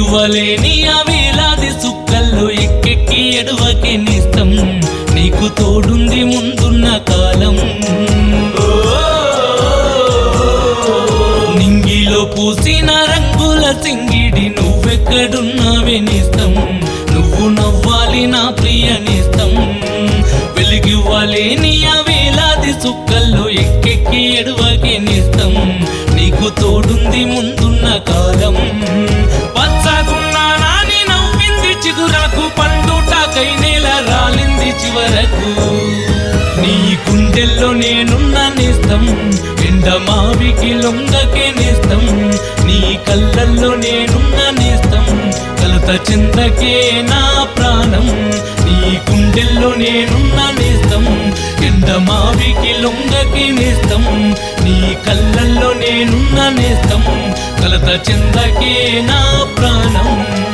వెలిగివ్వలేని ఆ వేలాది సుక్కల్లో ఎక్కెక్కి ఎడవకే నిస్తం నీకు తోడుంది ముందున్న కాలం నింగిలో పూసిన రంగుల సింగిడి నువ్వెక్కడున్నావే నిస్తం నువ్వు నవ్వాలి నా ప్రియ నిస్తం వెలిగివ్వలేని ఆ వేలాది సుక్కల్లో ఎక్కెక్కి ఎడవకే నిస్తం నీకు తోడుంది ముందున్న కాలం పచ్చగున్నా నాని నవ్వింది చిగురకు పండుటాకై నేల రాలింది చివరకు నీ గుండెల్లో నేనున్న నేస్తం ఎండమావికి లొంగకే నేస్తం నీ కళ్ళల్లో నేనున్న నేస్తం కలత చెందకే నా ప్రాణం నీ గుండెల్లో నేనున్న నేస్తం ఎండమావికి లొంగకి నేస్తం నీ కళ్ళల్లో నేనున్న నేస్తం కలత చెందకే నా ప్రాణం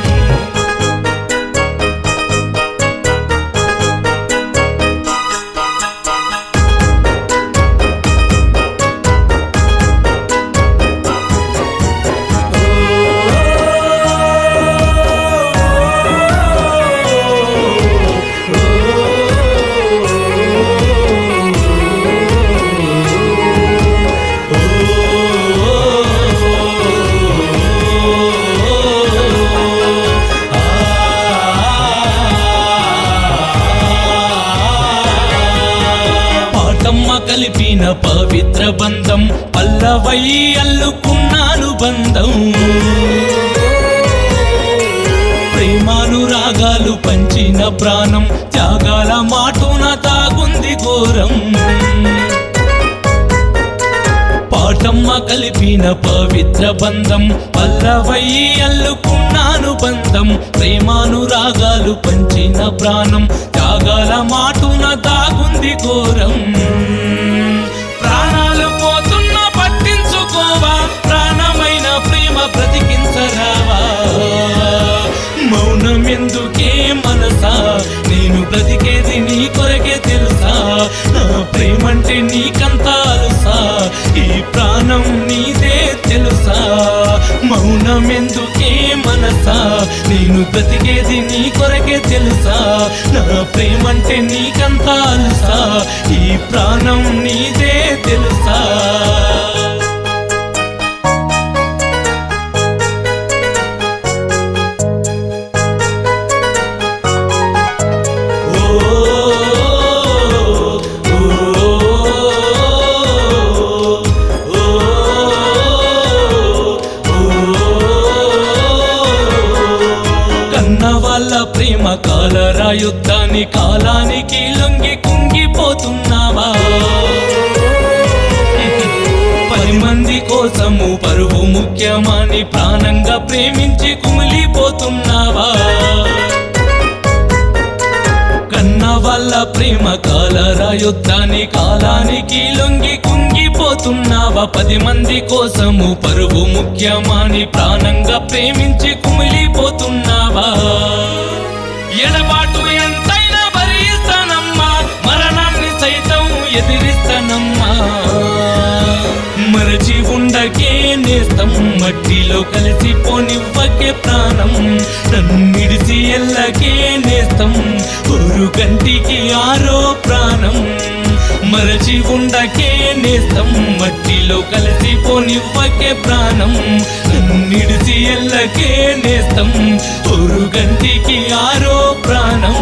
పాటమ్మ కలిపిన పవిత్ర బంధం పల్లవై అల్లుకున్నాను బంధం ప్రేమానురాగాలు పంచిన ప్రాణం త్యాగాల మాటున తాగుంది ఘోరం పాటమ్మ కలిపిన పవిత్ర బంధం పల్లవై అల్లుకున్నాను బంధం ప్రేమానురాగాలు పంచిన ప్రాణం త్యాగాల మాటున దాగుంది ఘోరం ప్రాణాలు పోతున్న పట్టించుకోవా ప్రాణమైన ప్రేమ బ్రతికించరావా మౌనం ఎందుకే మనసా నేను బ్రతికేది నీ కొరకే తెలుసా నా ప్రేమంటే నీకంతా అలుసా ఈ ప్రాణం నీదే తెలుసా మౌనం ఎందుకే మనసా నేను బ్రతికేది నీ కొరకే తెలుసా నా ప్రేమంటే నీకంతా అలుసా ఈ ప్రాణం నీదే తెలుసా కన్న వాళ్ళ ప్రేమ కాలరా యుద్ధాన్ని కాలానికి లొంగి కుంగిపోతున్నావా పది మంది కోసము పరువు ముఖ్యమని ప్రాణంగా ప్రేమించి కుమిలిపోతున్నావా కన్న వాళ్ళ ప్రేమ కాలరా యుద్ధాన్ని కాలానికి లొంగి కుంగిపోతున్నావా పది మంది కోసము పరువు ముఖ్యమని ప్రాణంగా ప్రేమించి కుమిలిపోతున్నావా ఎడబాటు ఎంతైనా భరిస్తానమ్మా మరణాన్ని సైతం ఎదిరిస్తానమ్మా మరచి ఉండకే నేస్తం మట్టిలో కలిసిపోనివ్వకే ప్రాణం నన్నిడిసి ఎల్లకే నేస్తం ஒரு గంటికి ఆరో ప్రాణం మరచి ఉండకే నేస్తం మట్టిలో కలిసిపోనివ్వకే ప్రాణం నన్నిడిసి ఎల్లకే నేస్తం ஒரு గంటికి ఆరో ప్రాణం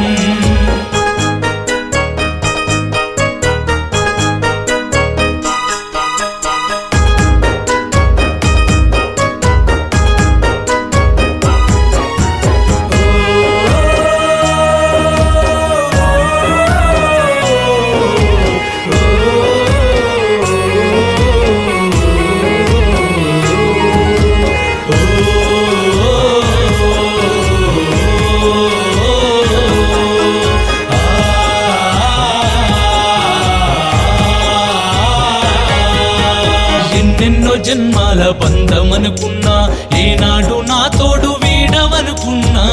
ఎన్నెన్నో జన్మాల బంధమనుకున్నా ఏనాడు నా తోడు వీడవనుకున్నా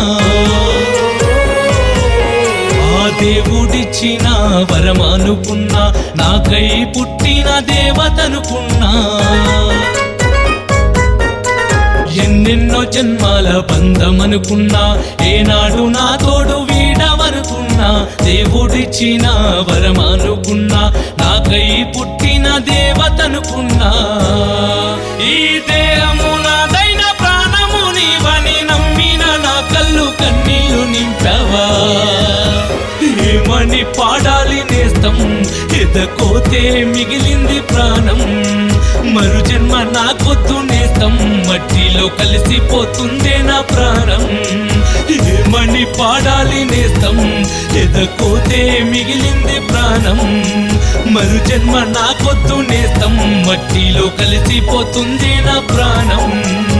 ఆ దేవుడిచ్చిన వరమనుకున్నా నాకై పుట్టిన దేవతనుకున్నా ఎన్నెన్నో జన్మాల బంధమనుకున్నా ఏనాడు నా తోడు వీడవనుకున్నా దేవుడిచ్చిన వరమనుకున్నా నాకై పుట్టిన దేవతనుకున్నా ఈ దేహము నాదైన ప్రాణము నీవని నమ్మిన నా కళ్ళు కన్నీళ్లు నింపావా ఏమని పాడాలి నేస్తం ఎదకోతే మిగిలింది ప్రాణం మరు జన్మ నాకొద్దు నేస్తం మట్టిలో కలిసిపోతుందే నా ప్రాణం ఏమని పాడాలి నేస్తం ఎదకోతే మిగిలింది ప్రాణం మరు జన్మ నాకొద్దు నేస్తం మట్టిలో కలిసిపోతుందే నా ప్రాణం